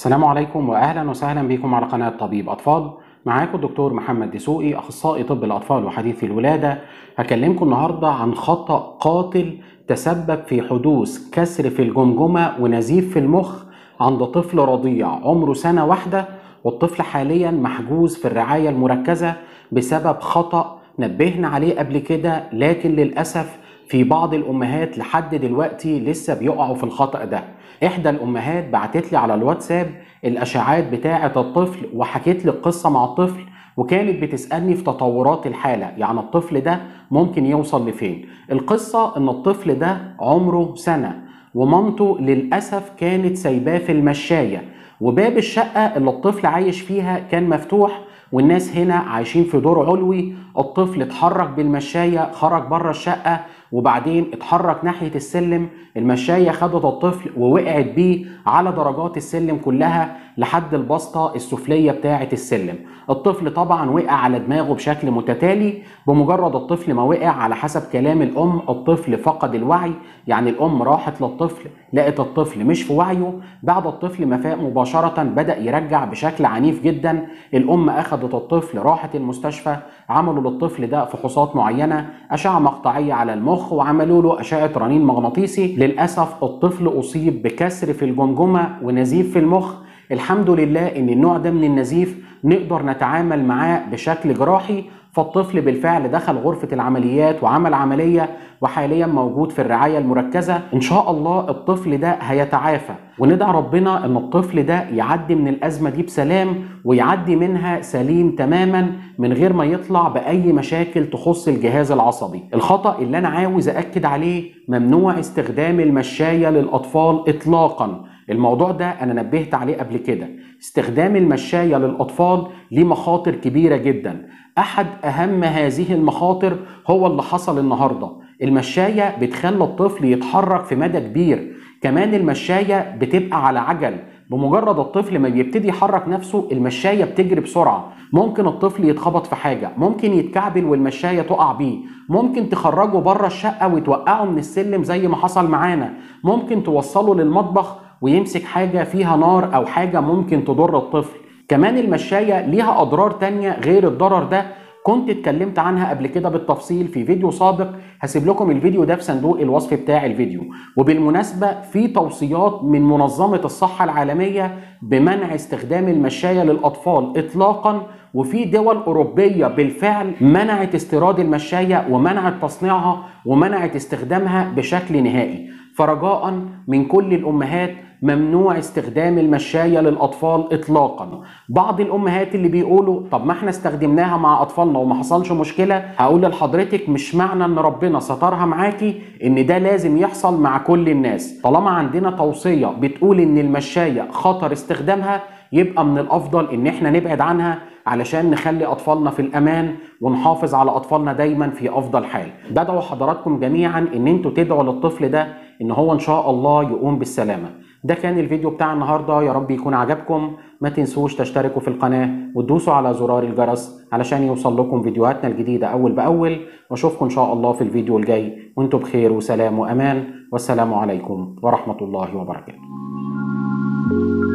السلام عليكم واهلا وسهلا بكم على قناه طبيب اطفال معاكم الدكتور محمد دسوقي اخصائي طب الاطفال وحديث الولاده هكلمكم النهارده عن خطا قاتل تسبب في حدوث كسر في الجمجمه ونزيف في المخ عند طفل رضيع عمره سنه واحده والطفل حاليا محجوز في الرعايه المركزه بسبب خطا نبهنا عليه قبل كده لكن للاسف في بعض الامهات لحد دلوقتي لسه بيقعوا في الخطا ده احدى الامهات بعتت لي على الواتساب الاشعاعات بتاعه الطفل وحكيت لي القصه مع الطفل وكانت بتسالني في تطورات الحاله يعني الطفل ده ممكن يوصل لفين القصه ان الطفل ده عمره سنه ومامته للاسف كانت سايباه في المشايه وباب الشقه اللي الطفل عايش فيها كان مفتوح والناس هنا عايشين في دور علوي الطفل اتحرك بالمشاية خرج بره الشقة وبعدين اتحرك ناحية السلم المشاية خدت الطفل ووقعت بيه على درجات السلم كلها لحد البسطة السفلية بتاعة السلم الطفل طبعا وقع على دماغه بشكل متتالي بمجرد الطفل ما وقع على حسب كلام الأم الطفل فقد الوعي يعني الأم راحت للطفل لقت الطفل مش في وعيه بعد الطفل ما فاق مباشرة بدأ يرجع بشكل عنيف جدا الأم أخذت الطفل راحت المستشفى عملوا للطفل ده فحوصات معينة أشعة مقطعية على المخ وعملوا له أشعة رنين مغناطيسي للأسف الطفل أصيب بكسر في الجمجمة ونزيف في المخ الحمد لله ان النوع ده من النزيف نقدر نتعامل معاه بشكل جراحي فالطفل بالفعل دخل غرفة العمليات وعمل عملية وحاليا موجود في الرعاية المركزة إن شاء الله الطفل ده هيتعافى وندعي ربنا إن الطفل ده يعدي من الأزمة دي بسلام ويعدي منها سليم تماما من غير ما يطلع بأي مشاكل تخص الجهاز العصبي الخطأ اللي أنا عاوز أكد عليه ممنوع استخدام المشاية للأطفال إطلاقا الموضوع ده انا نبهت عليه قبل كده استخدام المشايه للاطفال ليه مخاطر كبيره جدا احد اهم هذه المخاطر هو اللي حصل النهارده المشايه بتخلي الطفل يتحرك في مدى كبير كمان المشايه بتبقى على عجل بمجرد الطفل ما بيبتدي يحرك نفسه المشايه بتجري بسرعه ممكن الطفل يتخبط في حاجه ممكن يتكعبل والمشايه تقع بيه ممكن تخرجه بره الشقه وتوقعه من السلم زي ما حصل معانا ممكن توصله للمطبخ ويمسك حاجة فيها نار أو حاجة ممكن تضر الطفل كمان المشاية ليها أضرار تانية غير الضرر ده كنت اتكلمت عنها قبل كده بالتفصيل في فيديو سابق هسيب لكم الفيديو ده في صندوق الوصف بتاع الفيديو وبالمناسبة في توصيات من منظمة الصحة العالمية بمنع استخدام المشاية للأطفال إطلاقا وفي دول أوروبية بالفعل منعت استيراد المشاية ومنعت تصنيعها ومنعت استخدامها بشكل نهائي فرجاء من كل الأمهات ممنوع استخدام المشاية للأطفال إطلاقا بعض الأمهات اللي بيقولوا طب ما احنا استخدمناها مع أطفالنا وما حصلش مشكلة هقول لحضرتك مش معنى ان ربنا سترها معاكي ان ده لازم يحصل مع كل الناس طالما عندنا توصية بتقول ان المشاية خطر استخدامها يبقى من الافضل ان احنا نبعد عنها علشان نخلي اطفالنا في الامان ونحافظ على اطفالنا دايما في افضل حال بدعو حضراتكم جميعا ان انتوا تدعوا للطفل ده ان هو ان شاء الله يقوم بالسلامه ده كان الفيديو بتاع النهارده يا رب يكون عجبكم ما تنسوش تشتركوا في القناه وتدوسوا على زرار الجرس علشان يوصل لكم فيديوهاتنا الجديده اول باول واشوفكم ان شاء الله في الفيديو الجاي وانتم بخير وسلام وامان والسلام عليكم ورحمه الله وبركاته